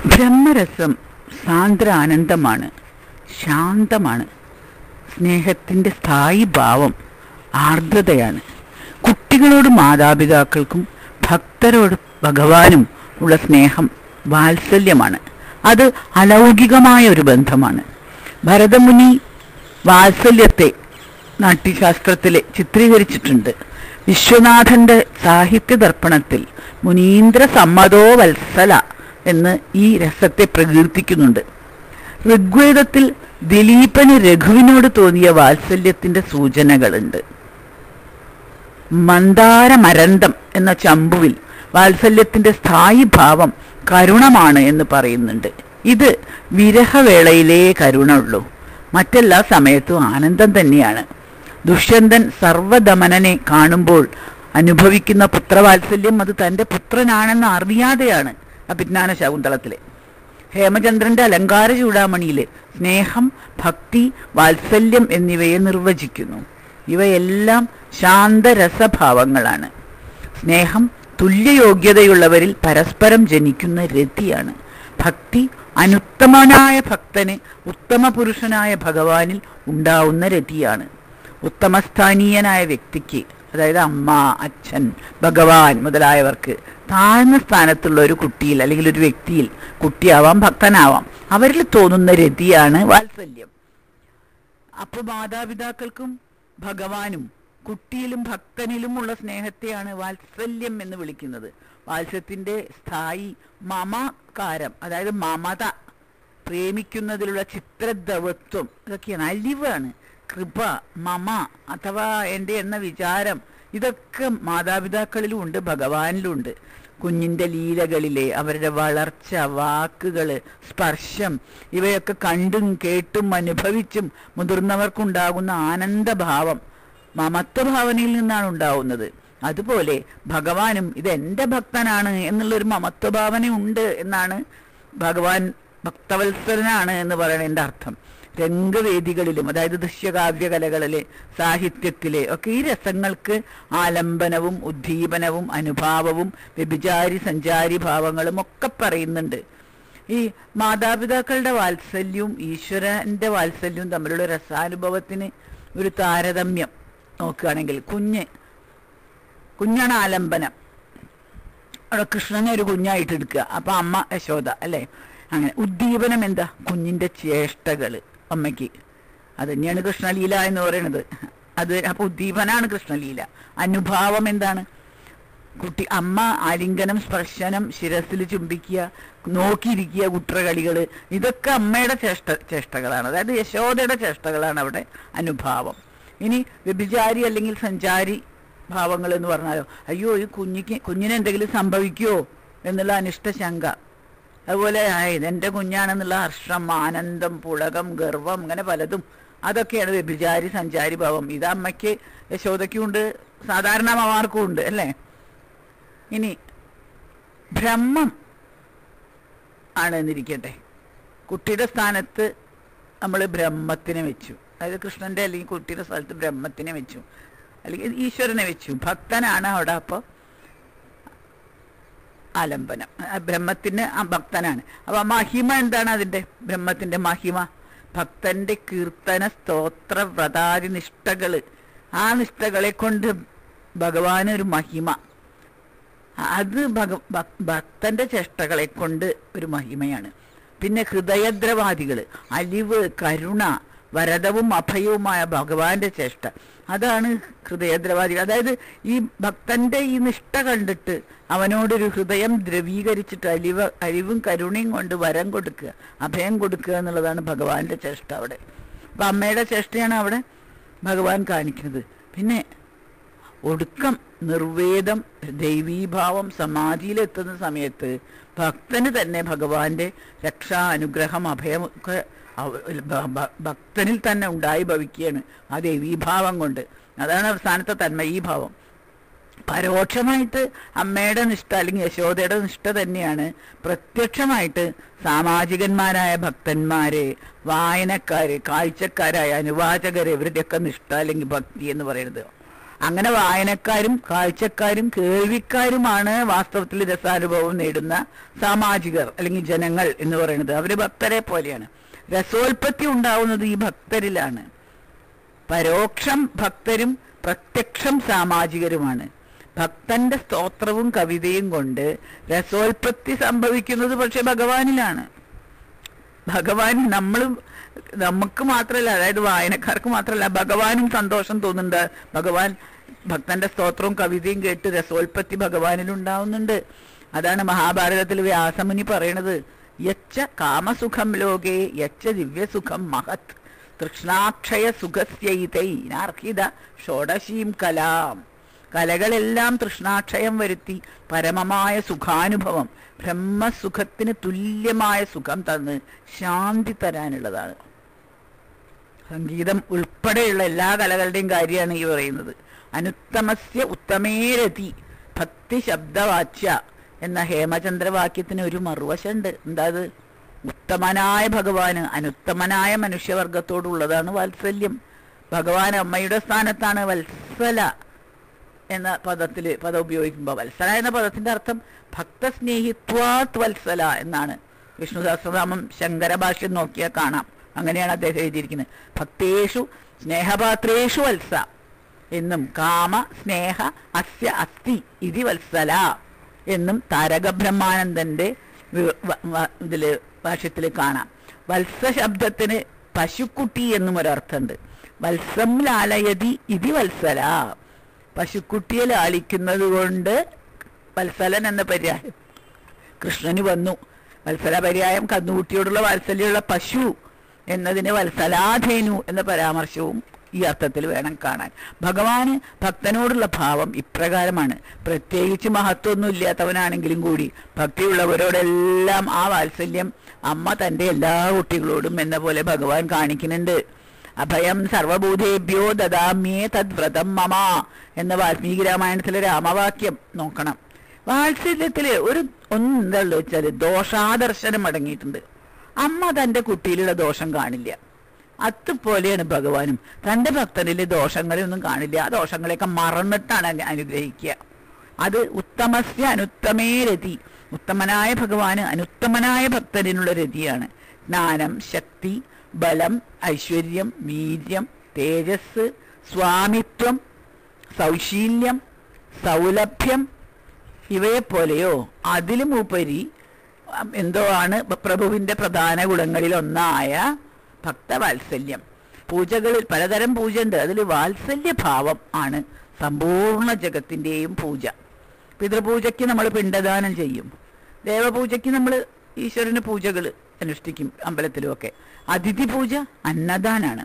ബ്രഹ്മരസം സാന്ദ്ര ആനന്ദമാണ് ശാന്തമാണ് സ്നേഹത്തിൻ്റെ സ്ഥായി ഭാവം ആർദ്രതയാണ് കുട്ടികളോട് മാതാപിതാക്കൾക്കും ഭക്തരോട് ഭഗവാനും ഉള്ള സ്നേഹം വാത്സല്യമാണ് അത് അലൗകികമായ ഒരു ബന്ധമാണ് ഭരതമുനി വാത്സല്യത്തെ നാട്യശാസ്ത്രത്തിൽ ചിത്രീകരിച്ചിട്ടുണ്ട് വിശ്വനാഥന്റെ സാഹിത്യ ദർപ്പണത്തിൽ മുനീന്ദ്ര സമ്മതോ വത്സല എന്ന് ഈ രസത്തെ പ്രകീർത്തിക്കുന്നുണ്ട് ഋഗ്വേദത്തിൽ ദിലീപന് രഘുവിനോട് തോന്നിയ വാത്സല്യത്തിന്റെ സൂചനകളുണ്ട് മന്ദാരമരന്തം എന്ന ചമ്പുവിൽ വാത്സല്യത്തിന്റെ സ്ഥായി ഭാവം കരുണമാണ് എന്ന് പറയുന്നുണ്ട് ഇത് വിരഹവേളയിലേ കരുണ ഉള്ളൂ മറ്റെല്ലാ സമയത്തും ആനന്ദം തന്നെയാണ് ദുഷ്യന്തൻ സർവദമനനെ കാണുമ്പോൾ അനുഭവിക്കുന്ന പുത്രവാത്സല്യം അത് തന്റെ പുത്രനാണെന്ന് അറിയാതെയാണ് അഭിജ്ഞാന ശകുന്തളത്തിലെ ഹേമചന്ദ്രന്റെ അലങ്കാര ചൂടാമണിയില് സ്നേഹം ഭക്തി വാത്സല്യം എന്നിവയെ നിർവചിക്കുന്നു ഇവയെല്ലാം ശാന്തരസഭാവങ്ങളാണ് സ്നേഹം തുല്യയോഗ്യതയുള്ളവരിൽ പരസ്പരം ജനിക്കുന്ന രതിയാണ് ഭക്തി അനുത്തമനായ ഭക്തന് ഉത്തമ പുരുഷനായ ഭഗവാനിൽ ഉണ്ടാവുന്ന രതിയാണ് ഉത്തമസ്ഥാനീയനായ വ്യക്തിക്ക് അതായത് അമ്മ അച്ഛൻ ഭഗവാൻ മുതലായവർക്ക് താഴ്ന്ന സ്ഥാനത്തുള്ള ഒരു കുട്ടിയിൽ അല്ലെങ്കിൽ ഒരു വ്യക്തിയിൽ കുട്ടിയാവാം ഭക്തനാവാം അവരിൽ തോന്നുന്ന രതിയാണ് വാത്സല്യം അപ്പോൾ മാതാപിതാക്കൾക്കും ഭഗവാനും കുട്ടിയിലും ഭക്തനിലും ഉള്ള സ്നേഹത്തെയാണ് വാത്സല്യം എന്ന് വിളിക്കുന്നത് വാത്സ്യത്തിന്റെ സ്ഥായി മമകാരം അതായത് മമത പ്രേമിക്കുന്നതിലുള്ള ചിത്രദവത്വം ഇതൊക്കെയാണ് അലിവാണ് കൃപ മമ അഥവാ എൻ്റെ എന്ന വിചാരം ഇതൊക്കെ മാതാപിതാക്കളിലും ഉണ്ട് ഭഗവാനിലും ഉണ്ട് കുഞ്ഞിന്റെ ലീലകളിലെ അവരുടെ വളർച്ച വാക്കുകള് സ്പർശം ഇവയൊക്കെ കണ്ടും കേട്ടും അനുഭവിച്ചും മുതിർന്നവർക്കുണ്ടാകുന്ന ആനന്ദഭാവം മമത്വഭാവനയിൽ നിന്നാണ് ഉണ്ടാവുന്നത് അതുപോലെ ഭഗവാനും ഇത് എൻ്റെ ഭക്തനാണ് എന്നുള്ളൊരു മമത്വഭാവന ഉണ്ട് എന്നാണ് ഭഗവാൻ ഭക്തവത്സരനാണ് എന്ന് പറയുന്നതിൻ്റെ അർത്ഥം രംഗവേദികളിലും അതായത് ദൃശ്യകാവ്യ കലകളിലെ സാഹിത്യത്തിലെ ഒക്കെ ഈ രസങ്ങൾക്ക് ആലംബനവും ഉദ്ദീപനവും അനുഭാവവും വ്യഭിചാരി സഞ്ചാരി ഭാവങ്ങളും ഒക്കെ പറയുന്നുണ്ട് ഈ മാതാപിതാക്കളുടെ വാത്സല്യവും ഈശ്വരന്റെ വാത്സല്യവും തമ്മിലുള്ള രസാനുഭവത്തിന് ഒരു താരതമ്യം നോക്കുകയാണെങ്കിൽ കുഞ്ഞ് കുഞ്ഞാണ് ആലംബനം അവിടെ കൃഷ്ണനെ ഒരു കുഞ്ഞായിട്ട് എടുക്കുക അപ്പൊ അമ്മ യശോദ അല്ലേ അങ്ങനെ ഉദ്ദീപനം എന്താ കുഞ്ഞിന്റെ ചേഷ്ടകള് അമ്മയ്ക്ക് അത് തന്നെയാണ് കൃഷ്ണലീല എന്ന് പറയുന്നത് അത് അപ്പൊ ഉദ്ദീപനാണ് കൃഷ്ണലീല അനുഭാവം എന്താണ് കുട്ടി അമ്മ ആലിംഗനം സ്പർശനം ശിരസിൽ ചുംബിക്കുക നോക്കിയിരിക്കുക കുട്ടകളികള് ഇതൊക്കെ അമ്മയുടെ ചേഷ്ട ചേഷ്ടകളാണ് അതായത് യശോദയുടെ ചേഷ്ടകളാണ് അവിടെ അനുഭാവം ഇനി വ്യഭിചാരി അല്ലെങ്കിൽ സഞ്ചാരി ഭാവങ്ങൾ എന്ന് പറഞ്ഞാലോ അയ്യോ ഈ കുഞ്ഞിക്ക് കുഞ്ഞിന് എന്തെങ്കിലും സംഭവിക്കുമോ എന്നുള്ള അനിഷ്ട ശങ്ക അതുപോലെ ആ, ഇതെന്റെ കുഞ്ഞാണെന്നുള്ള ഹർഷം ആനന്ദം പുളകം ഗർവം അങ്ങനെ പലതും അതൊക്കെയാണ് വ്യഭിചാരി സഞ്ചാരി ഭാവം ഇത് അമ്മയ്ക്ക് യശോദയ്ക്കും ഉണ്ട് സാധാരണ അമ്മമാർക്കും ഉണ്ട് അല്ലേ ഇനി ബ്രഹ്മം ആണ് എന്നിരിക്കട്ടെ കുട്ടിയുടെ സ്ഥാനത്ത് നമ്മൾ ബ്രഹ്മത്തിനെ വെച്ചു അതായത് കൃഷ്ണന്റെ അല്ലെങ്കിൽ കുട്ടിയുടെ സ്ഥലത്ത് ബ്രഹ്മത്തിനെ വെച്ചു അല്ലെങ്കിൽ ഈശ്വരനെ വെച്ചു ഭക്തനാണ് അവിടെ അപ്പോൾ ആലംബനം ആ ബ്രഹ്മത്തിന് ആ ഭക്തനാണ് അപ്പൊ ആ മഹിമ എന്താണ് അതിന്റെ ബ്രഹ്മത്തിന്റെ മഹിമ ഭക്തന്റെ കീർത്തന സ്തോത്ര വ്രതാദി നിഷ്ഠകള് ആ നിഷ്ഠകളെ കൊണ്ട് ഭഗവാന് ഒരു മഹിമ അത് ഭഗ ഭ- ഭക്തന്റെ ചേഷ്ടകളെ കൊണ്ട് ഒരു മഹിമയാണ് പിന്നെ ഹൃദയദ്രവാദികള് അലിവ് കരുണ വരദവും അഭയവുമായ ഭഗവാന്റെ ചേഷ്ട അതാണ് ഹൃദയദ്രവാദികൾ അതായത് ഈ ഭക്തന്റെ ഈ നിഷ്ഠ കണ്ടിട്ട് അവനോടൊരു ഹൃദയം ദ്രവീകരിച്ചിട്ട് അലിവ് അലിവും കരുണയും കൊണ്ട് വരം കൊടുക്കുക അഭയം കൊടുക്കുക എന്നുള്ളതാണ് ഭഗവാന്റെ ചേഷ്ട അവിടെ അപ്പൊ അമ്മയുടെ ചേഷ്ടയാണ് അവിടെ ഭഗവാൻ കാണിക്കുന്നത് പിന്നെ ഒടുക്കം നിർവേദം ദൈവീഭാവം സമാധിയിലെത്തുന്ന സമയത്ത് ഭക്തന് തന്നെ ഭഗവാന്റെ രക്ഷാ അനുഗ്രഹം അഭയം ഒക്കെ അവ- ഭ- ഭ- ഭക്തനിൽ തന്നെ ഉണ്ടായി ഭവിക്കുകയാണ് ആ ദൈവീഭാവം കൊണ്ട് അതാണ് അവസാനത്തെ തന്മയീഭാവം പരോക്ഷമായിട്ട് അമ്മയുടെ നിഷ്ഠ അല്ലെങ്കിൽ യശോദയുടെ നിഷ്ഠ തന്നെയാണ് പ്രത്യക്ഷമായിട്ട് സാമാജികന്മാരായ ഭക്തന്മാരെ വായനക്കാര് കാഴ്ചക്കാരായ അനുവാചകര് ഇവരുടെയൊക്കെ നിഷ്ഠ അല്ലെങ്കിൽ ഭക്തി എന്ന് പറയുന്നത് അങ്ങനെ വായനക്കാരും കാഴ്ചക്കാരും കേൾവിക്കാരുമാണ് വാസ്തവത്തിൽ രസാനുഭവം നേടുന്ന സാമാജികർ അല്ലെങ്കിൽ ജനങ്ങൾ എന്ന് പറയുന്നത് അവര് ഭക്തരെ പോലെയാണ് രസോൽപത്തി ഉണ്ടാവുന്നത് ഈ ഭക്തരിലാണ് പരോക്ഷം ഭക്തരും പ്രത്യക്ഷം സാമാജികരുമാണ് ഭക്തന്റെ സ്തോത്രവും കവിതയും കൊണ്ട് രസോൽപത്തി സംഭവിക്കുന്നത് പക്ഷെ ഭഗവാനിലാണ് ഭഗവാൻ നമ്മൾ നമുക്ക് മാത്രമല്ല അതായത് വായനക്കാർക്ക് മാത്രമല്ല ഭഗവാനും സന്തോഷം തോന്നുന്നുണ്ട് ഭഗവാൻ ഭക്തന്റെ സ്തോത്രവും കവിതയും കേട്ട് രസോൽപത്തി ഭഗവാനിൽ ഉണ്ടാവുന്നുണ്ട് അതാണ് മഹാഭാരതത്തിൽ വ്യാസമുനി പറയണത് യച്ച കാമസുഖം ലോകേ യച്ച ദിവ്യസുഖം മഹത് തൃഷ്ണാക്ഷയ സുഖസ്യൈതൈ നാർഹിത ഷോഡശീം കലാം കലകളെല്ലാം തൃഷ്ണാക്ഷയം വരുത്തി പരമമായ സുഖാനുഭവം ബ്രഹ്മസുഖത്തിന് തുല്യമായ സുഖം തന്ന് ശാന്തി തരാനുള്ളതാണ് സംഗീതം ഉൾപ്പെടെയുള്ള എല്ലാ കലകളുടെയും കാര്യമാണ് ഈ പറയുന്നത് അനുത്തമസ്യ ഉത്തമേരതി ഭക്തി ശബ്ദവാച്യ എന്ന ഹേമചന്ദ്രവാക്യത്തിന് ഒരു മറുവശമുണ്ട് എന്താ അത് ഉത്തമനായ ഭഗവാന് അനുത്തമനായ മനുഷ്യവർഗത്തോടുള്ളതാണ് വാത്സല്യം ഭഗവാൻ അമ്മയുടെ സ്ഥാനത്താണ് വത്സല എന്ന പദത്തില് പദം ഉപയോഗിക്കുമ്പോൾ വത്സല എന്ന പദത്തിന്റെ അർത്ഥം ഭക്തസ്നേഹിത്വാത് വത്സല എന്നാണ് വിഷ്ണു സഹസ്രനാമം ശങ്കര ഭാഷ്യം നോക്കിയാൽ കാണാം അങ്ങനെയാണ് അദ്ദേഹം എഴുതിയിരിക്കുന്നത് ഭക്തേഷു സ്നേഹപാത്രേഷു വത്സ എന്നും കാമ സ്നേഹ അസ്യ അസ്തി ഇതി വത്സല എന്നും താരക ബ്രഹ്മാനന്ദന്റെ വി- വ- വ- ഇതില് ഭാഷ്യത്തിൽ കാണാം വത്സ ശബ്ദത്തിന് പശുക്കുട്ടി എന്നും ഒരർത്ഥമുണ്ട് വത്സം ലാലയതി ഇതി വത്സല പശുക്കുട്ടിയെ ലാളിക്കുന്നത് കൊണ്ട് വത്സലൻ എന്ന പര്യായം കൃഷ്ണന് വന്നു വത്സല പര്യായം കന്നുകുട്ടിയോടുള്ള വാത്സല്യമുള്ള പശു എന്നതിന് വത്സലാധേനു എന്ന പരാമർശവും ഈ അർത്ഥത്തിൽ വേണം കാണാൻ ഭഗവാന് ഭക്തനോടുള്ള ഭാവം ഇപ്രകാരമാണ് പ്രത്യേകിച്ച് മഹത്വമൊന്നും ഇല്ലാത്തവനാണെങ്കിലും കൂടി ഭക്തിയുള്ളവരോടെല്ലാം ആ വാത്സല്യം അമ്മ തന്റെ എല്ലാ കുട്ടികളോടും എന്ന പോലെ ഭഗവാൻ കാണിക്കുന്നുണ്ട് അഭയം സർവഭൂതേഭ്യോ ദദാമ്യേ തദ്വ്രതം മമ എന്ന വാൽമീകി രാമായണത്തിലെ രാമവാക്യം നോക്കണം വാത്സല്യത്തില് ഒരു ഒന്നെന്താ വെച്ചാല് ദോഷാദർശനം അടങ്ങിയിട്ടുണ്ട് അമ്മ തന്റെ കുട്ടിയിലുള്ള ദോഷം കാണില്ല അതുപോലെയാണ് ഭഗവാനും തന്റെ ഭക്തനിലെ ദോഷങ്ങളെയൊന്നും കാണില്ല ആ ദോഷങ്ങളെയൊക്കെ മറന്നിട്ടാണ് അങ്ങ് അനുഗ്രഹിക്കുക അത് ഉത്തമസ്യ അനുത്തമേ രതി ഉത്തമനായ ഭഗവാന് അനുത്തമനായ ഭക്തനിനുള്ള രതിയാണ് ജ്ഞാനം ശക്തി ബലം ഐശ്വര്യം വീര്യം തേജസ് സ്വാമിത്വം സൗശീല്യം സൗലഭ്യം ഇവയെപ്പോലെയോ അതിലും ഉപരി അം, എന്തോ ആണ് പ്രഭുവിന്റെ പ്രധാന ഗുണങ്ങളിൽ ഒന്നായ ഭക്തവാത്സല്യം പൂജകളിൽ പലതരം പൂജ ഉണ്ട് അതിൽ വാത്സല്യഭാവം ആണ് സമ്പൂർണ്ണ ജഗത്തിന്റെയും പൂജ പിതൃപൂജയ്ക്ക് നമ്മൾ പിണ്ടദാനം ചെയ്യും ദേവപൂജയ്ക്ക് നമ്മൾ ഈശ്വരന് പൂജകൾ അനുഷ്ഠിക്കും അമ്പലത്തിലുമൊക്കെ അതിഥി പൂജ അന്നദാനാണ്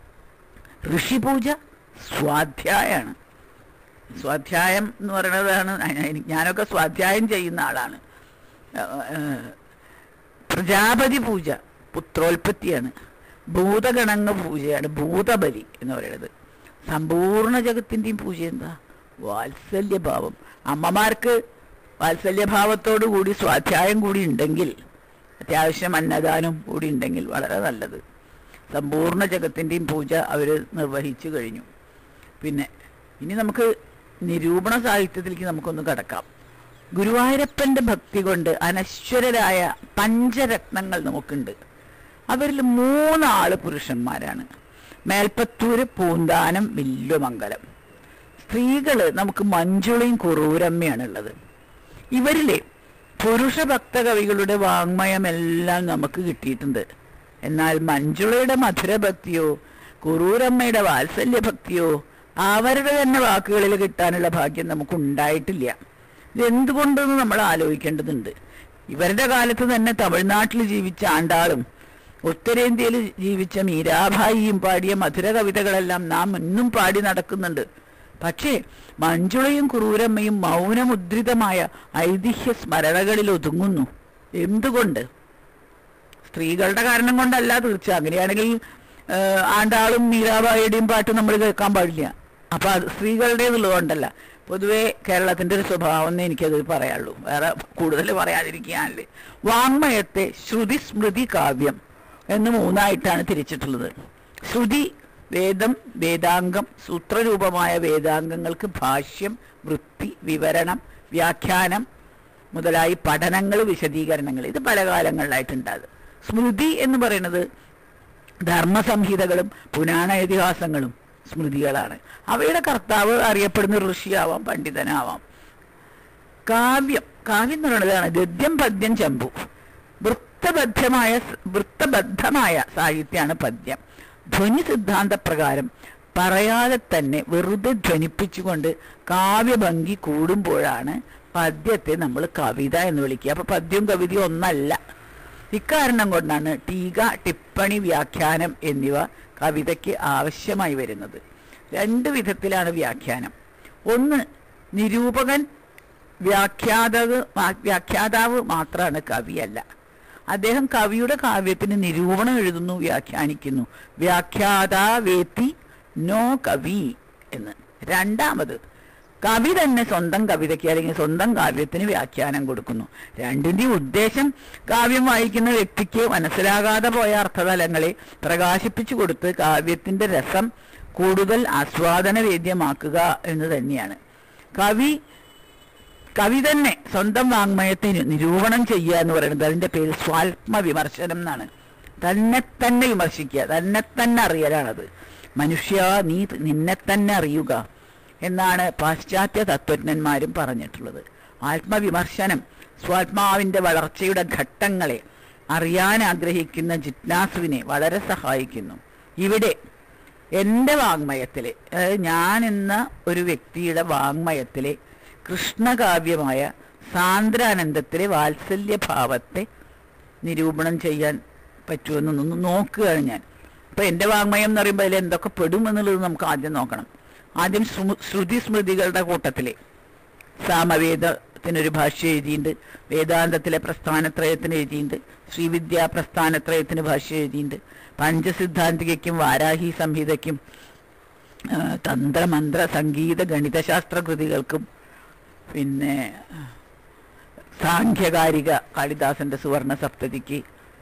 ഋഷിപൂജ സ്വാധ്യായാണ് സ്വാധ്യായം എന്ന് പറയുന്നതാണ് എനിക്ക് ഞാനൊക്കെ സ്വാധ്യായം ചെയ്യുന്ന ആളാണ് ഏഹ്, ഏഹ്, പ്രജാപതി പൂജ പുത്രോൽപത്തിയാണ് ഭൂതഗണങ്ങ പൂജയാണ് ഭൂതബലി എന്ന് പറയുന്നത് സമ്പൂർണ്ണ ജഗത്തിൻ്റെയും പൂജ എന്താ വാത്സല്യഭാവം അമ്മമാർക്ക് വാത്സല്യഭാവത്തോടു കൂടി സ്വാധ്യായം കൂടി ഉണ്ടെങ്കിൽ അത്യാവശ്യം അന്നദാനം കൂടി ഉണ്ടെങ്കിൽ വളരെ നല്ലത് സമ്പൂർണ്ണ ജഗത്തിൻ്റെയും പൂജ അവർ നിർവഹിച്ചു കഴിഞ്ഞു പിന്നെ ഇനി നമുക്ക് നിരൂപണ സാഹിത്യത്തിലേക്ക് നമുക്കൊന്ന് കടക്കാം ഗുരുവായൂരപ്പന്റെ ഭക്തി കൊണ്ട് അനശ്വരരായ പഞ്ചരത്നങ്ങൾ നമുക്കുണ്ട് അവരിൽ മൂന്നാള് പുരുഷന്മാരാണ് മേൽപ്പത്തൂര് പൂന്താനം വില്ലുമംഗലം സ്ത്രീകള് നമുക്ക് മഞ്ജുളയും കുറൂരമ്മയാണുള്ളത് ഇവരിലെ പുരുഷ ഭക്തകവികളുടെ വാങ്മയമെല്ലാം നമുക്ക് കിട്ടിയിട്ടുണ്ട് എന്നാൽ മഞ്ജുളയുടെ മധുരഭക്തിയോ കുറൂരമ്മയുടെ വാത്സല്യഭക്തിയോ അവരുടെ തന്നെ വാക്കുകളിൽ കിട്ടാനുള്ള ഭാഗ്യം നമുക്ക് ഉണ്ടായിട്ടില്ല ഇതെന്തുകൊണ്ടെന്ന് നമ്മൾ ആലോചിക്കേണ്ടതുണ്ട് ഇവരുടെ കാലത്ത് തന്നെ തമിഴ്നാട്ടിൽ ജീവിച്ച ആണ്ടാളും ഉത്തരേന്ത്യയിൽ ജീവിച്ച മീരാഭായിയും പാടിയ മധുര കവിതകളെല്ലാം നാം ഇന്നും പാടി നടക്കുന്നുണ്ട് പക്ഷേ മഞ്ജുളയും ക്രൂരമ്മയും മൗനമുദ്രിതമായ ഐതിഹ്യ സ്മരണകളിൽ ഒതുങ്ങുന്നു എന്തുകൊണ്ട് സ്ത്രീകളുടെ കാരണം കൊണ്ടല്ല തീർച്ച അങ്ങനെയാണെങ്കിൽ ആ, ആണ്ടാളും മീരാബായിയുടെയും പാട്ട് നമ്മൾ കേൾക്കാൻ പാടില്ല അപ്പൊ അത് സ്ത്രീകളുടേതുള്ളത് കൊണ്ടല്ല പൊതുവെ കേരളത്തിന്റെ ഒരു സ്വഭാവം എന്നേ എനിക്കത് പറയാനുള്ളൂ വേറെ കൂടുതൽ പറയാതിരിക്കാനല്ലേ വാങ്മയത്തെ ശ്രുതി സ്മൃതി കാവ്യം എന്ന് മൂന്നായിട്ടാണ് തിരിച്ചിട്ടുള്ളത് ശ്രുതി വേദം വേദാംഗം സൂത്രരൂപമായ വേദാംഗങ്ങൾക്ക് ഭാഷ്യം വൃത്തി വിവരണം വ്യാഖ്യാനം മുതലായി പഠനങ്ങൾ വിശദീകരണങ്ങൾ ഇത് പല കാലങ്ങളിലായിട്ടുണ്ടാകും സ്മൃതി എന്ന് പറയുന്നത് ധർമ്മസംഹിതകളും പുരാണ ഇതിഹാസങ്ങളും സ്മൃതികളാണ് അവയുടെ കർത്താവ് അറിയപ്പെടുന്ന ഋഷിയാവാം പണ്ഡിതനാവാം കാവ്യം കാവ്യം എന്ന് പറയുന്നതാണ് ഗദ്യം പദ്യം ചമ്പു വൃത്തബദ്ധമായ വൃത്തബദ്ധമായ സാഹിത്യമാണ് പദ്യം ധ്വനി സിദ്ധാന്ത പ്രകാരം പറയാതെ തന്നെ വെറുതെ ധ്വനിപ്പിച്ചുകൊണ്ട് കാവ്യഭംഗി കൂടുമ്പോഴാണ് പദ്യത്തെ നമ്മൾ കവിത എന്ന് വിളിക്കുക അപ്പൊ പദ്യവും കവിതയും ഒന്നല്ല ഇക്കാരണം കൊണ്ടാണ് ടീക ടിപ്പണി വ്യാഖ്യാനം എന്നിവ കവിതയ്ക്ക് ആവശ്യമായി വരുന്നത് രണ്ട് വിധത്തിലാണ് വ്യാഖ്യാനം ഒന്ന് നിരൂപകൻ വ്യാഖ്യാതാവ് വ്യാഖ്യാതാവ് മാത്രമാണ് കവിയല്ല അദ്ദേഹം കവിയുടെ കാവ്യത്തിന് നിരൂപണം എഴുതുന്നു വ്യാഖ്യാനിക്കുന്നു വ്യാഖ്യാതാവേത്തി നോ കവി എന്ന് രണ്ടാമത് കവി തന്നെ സ്വന്തം കവിതയ്ക്ക് അല്ലെങ്കിൽ സ്വന്തം കാവ്യത്തിന് വ്യാഖ്യാനം കൊടുക്കുന്നു രണ്ടിന്റെയും ഉദ്ദേശം കാവ്യം വായിക്കുന്ന വ്യക്തിക്ക് മനസ്സിലാകാതെ പോയ അർത്ഥതലങ്ങളെ പ്രകാശിപ്പിച്ചു കൊടുത്ത് കാവ്യത്തിന്റെ രസം കൂടുതൽ ആസ്വാദനവേദ്യമാക്കുക എന്ന് തന്നെയാണ് കവി കവി തന്നെ സ്വന്തം വാങ്മയത്തിന് നിരൂപണം ചെയ്യുക എന്ന് പറയുന്നത് അതിന്റെ പേര് സ്വാത്മ വിമർശനം എന്നാണ് തന്നെ തന്നെ വിമർശിക്കുക തന്നെ തന്നെ അറിയലാണത് മനുഷ്യ നീ നിന്നെ തന്നെ അറിയുക എന്നാണ് പാശ്ചാത്യ തത്വജ്ഞന്മാരും പറഞ്ഞിട്ടുള്ളത് ആത്മവിമർശനം സ്വാത്മാവിന്റെ വളർച്ചയുടെ ഘട്ടങ്ങളെ അറിയാൻ ആഗ്രഹിക്കുന്ന ജിജ്ഞാസുവിനെ വളരെ സഹായിക്കുന്നു ഇവിടെ എൻ്റെ വാങ്മയത്തിലെ അതായത് ഞാൻ എന്ന ഒരു വ്യക്തിയുടെ വാങ്മയത്തിലെ കൃഷ്ണകാവ്യമായ സാന്ദ്രാനന്ദത്തിലെ വാത്സല്യഭാവത്തെ നിരൂപണം ചെയ്യാൻ പറ്റുമെന്നൊന്ന് നോക്കുകയാണ് ഞാൻ ഇപ്പൊ എൻ്റെ വാങ്മയം എന്ന് പറയുമ്പോൾ അതിൽ എന്തൊക്കെ പെടും എന്നുള്ളത് നമുക്ക് ആദ്യം നോക്കണം ആദ്യം ശ്രു- ശ്രുതി സ്മൃതികളുടെ കൂട്ടത്തിലെ സാമവേദത്തിനൊരു ഭാഷ്യം എഴുതിയിട്ടുണ്ട് വേദാന്തത്തിലെ പ്രസ്ഥാനത്രയത്തിന് എഴുതിയിട്ടുണ്ട് ശ്രീവിദ്യാ പ്രസ്ഥാനത്രയത്തിന് ഭാഷ്യം എഴുതിയിട്ടുണ്ട് പഞ്ചസിദ്ധാന്തികയ്ക്കും വാരാഹി സംഹിതയ്ക്കും ആ, തന്ത്രമന്ത്ര സംഗീത ഗണിതശാസ്ത്ര കൃതികൾക്കും പിന്നെ സാഖ്യകാരിക കാളിദാസന്റെ സുവർണ സപ്തതിക്ക്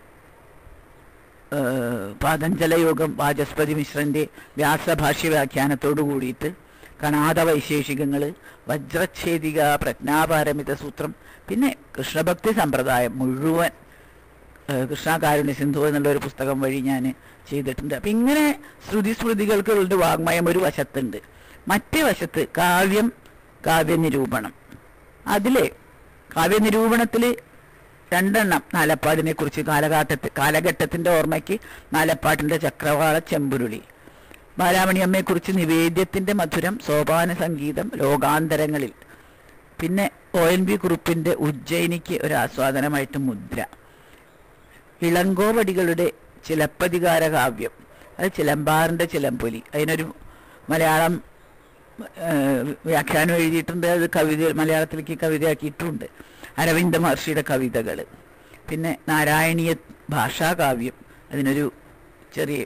ഏഹ് പാതഞ്ജലയോഗം വാചസ്പതി മിശ്രന്റെ വ്യാസഭാഷ്യ വ്യാഖ്യാനത്തോടു കൂടിയിട്ട് കണാദ വൈശേഷികങ്ങൾ വജ്രച്ഛേദിക പ്രജ്ഞാപാരമിത സൂത്രം പിന്നെ കൃഷ്ണഭക്തി സമ്പ്രദായം മുഴുവൻ ഏഹ് കൃഷ്ണകാരുണ്യ സിന്ധു എന്നുള്ള ഒരു പുസ്തകം വഴി ഞാൻ ചെയ്തിട്ടുണ്ട് അപ്പം ഇങ്ങനെ ശ്രുതി സ്മൃതികൾക്കുള്ള വാങ്മയം ഒരു വശത്തുണ്ട് മറ്റേ വശത്ത് കാവ്യം കാവ്യനിരൂപണം അതിലെ കാവ്യനിരൂപണത്തിൽ രണ്ടെണ്ണം നാലപ്പാടിനെ കുറിച്ച് കാലഘട്ടത്തിൽ കാലഘട്ടത്തിന്റെ ഓർമ്മയ്ക്ക് നാലപ്പാട്ടിന്റെ ചക്രവാള ചെമ്പുരുളി ബാലാമണിയമ്മയെ കുറിച്ച് നിവേദ്യത്തിന്റെ മധുരം സോപാന സംഗീതം ലോകാന്തരങ്ങളിൽ പിന്നെ ഒ എൻ ബി കുറുപ്പിന്റെ ഉജ്ജയിനിക്ക് ഒരു ആസ്വാദനമായിട്ട് മുദ്ര ഇളങ്കോവടികളുടെ ചിലപ്പതികാര കാവ്യം അത് ചിലമ്പാറിന്റെ ചിലമ്പൊലി അതിനൊരു മലയാളം ഏഹ്, വ്യാഖ്യാനം എഴുതിയിട്ടുണ്ട് അത് കവിത മലയാളത്തിലേക്ക് കവിതയാക്കിയിട്ടുണ്ട് അരവിന്ദ മഹർഷിയുടെ കവിതകൾ പിന്നെ നാരായണീയ ഭാഷാകാവ്യം അതിനൊരു ചെറിയ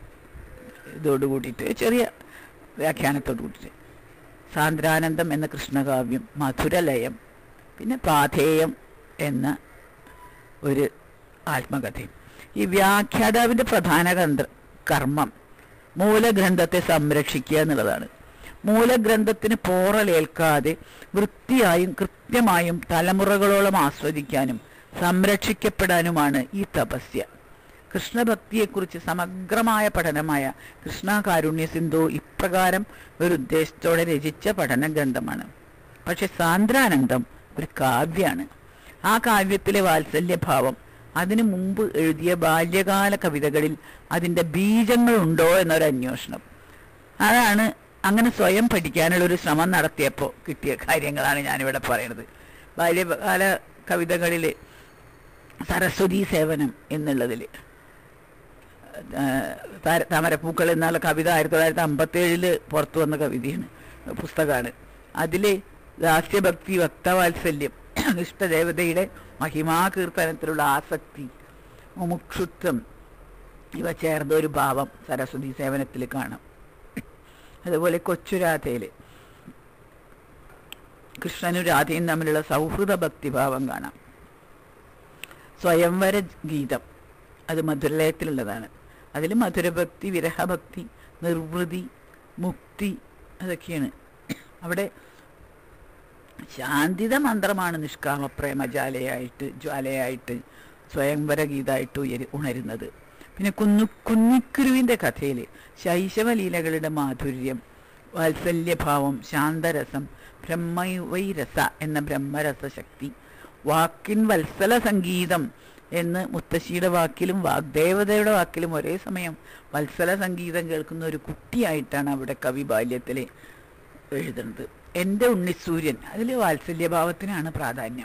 ഇതോട് കൂട്ടിയിട്ട് ചെറിയ വ്യാഖ്യാനത്തോട് കൂട്ടിയിട്ട് സാന്ദ്രാനന്ദം എന്ന കൃഷ്ണകാവ്യം മധുരലയം പിന്നെ പാഥേയം എന്ന ഒരു ആത്മകഥയും ഈ വ്യാഖ്യാതാവിന്റെ പ്രധാന കന്ത്ര കർമ്മം മൂലഗ്രന്ഥത്തെ സംരക്ഷിക്കുക എന്നുള്ളതാണ് മൂലഗ്രന്ഥത്തിന് പോറലേൽക്കാതെ വൃത്തിയായും കൃത്യമായും തലമുറകളോളം ആസ്വദിക്കാനും സംരക്ഷിക്കപ്പെടാനുമാണ് ഈ തപസ്യ കൃഷ്ണഭക്തിയെക്കുറിച്ച് സമഗ്രമായ പഠനമായ കൃഷ്ണകാരുണ്യ സിന്ധു ഇപ്രകാരം ഒരു ഉദ്ദേശത്തോടെ രചിച്ച പഠന ഗ്രന്ഥമാണ് പക്ഷെ സാന്ദ്രാനന്ദം ഒരു കാവ്യാണ് ആ കാവ്യത്തിലെ വാത്സല്യഭാവം അതിനു മുമ്പ് എഴുതിയ ബാല്യകാല കവിതകളിൽ അതിൻ്റെ ബീജങ്ങളുണ്ടോ എന്നൊരു അന്വേഷണം അതാണ് അങ്ങനെ സ്വയം പഠിക്കാനുള്ള ഒരു ശ്രമം നടത്തിയപ്പോൾ കിട്ടിയ കാര്യങ്ങളാണ് ഞാനിവിടെ പറയുന്നത് ബാല്യകാല കവിതകളിൽ സരസ്വതി സേവനം എന്നുള്ളതിൽ താമരപ്പൂക്കൾ എന്നുള്ള കവിത ആയിരത്തി തൊള്ളായിരത്തി അമ്പത്തി ഏഴില് പുറത്തു വന്ന കവിതയാണ് പുസ്തകമാണ് അതിലെ ദാസ്യഭക്തി ഭക്തവാത്സല്യം ഇഷ്ടദേവതയുടെ മഹിമാകീർത്തനത്തിലുള്ള ആസക്തി മുമുക്ഷുത്വം ഇവ ചേർന്ന ഒരു ഭാവം സരസ്വതി സേവനത്തിൽ കാണാം അതുപോലെ കൊച്ചുരാധയിൽ കൃഷ്ണനും രാധയും തമ്മിലുള്ള സൗഹൃദ ഭക്തിഭാവം കാണാം സ്വയംവര ഗീതം അത് മധുരലയത്തിലുള്ളതാണ് അതിൽ മധുരഭക്തി വിരഹഭക്തി നിർവൃതി മുക്തി അതൊക്കെയാണ് അവിടെ ശാന്തിത മന്ത്രമാണ് നിഷ്കാമ പ്രേമജാലയായിട്ട് ജ്വാലയായിട്ട് സ്വയംവര ഗീതായിട്ട് ഉയരി ഉണരുന്നത് പിന്നെ കുന്നു കുന്നിക്കുരുവിൻ്റെ കഥയിൽ ശൈശവലീലകളുടെ മാധുര്യം വാത്സല്യഭാവം ശാന്തരസം ബ്രഹ്മവൈരസ എന്ന ബ്രഹ്മരസശക്തി വാക്കിൻ വത്സല സംഗീതം എന്ന് മുത്തശ്ശിയുടെ വാക്കിലും വാഗ്ദേവതയുടെ വാക്കിലും ഒരേ സമയം വത്സല സംഗീതം കേൾക്കുന്ന ഒരു കുട്ടിയായിട്ടാണ് അവിടെ കവി ബാല്യത്തിൽ എഴുതുന്നത് എൻ്റെ ഉണ്ണിസൂര്യൻ അതിൽ വാത്സല്യഭാവത്തിനാണ് പ്രാധാന്യം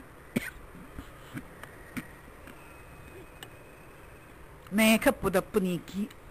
മേഘപ്പുതപ്പ് നീക്കി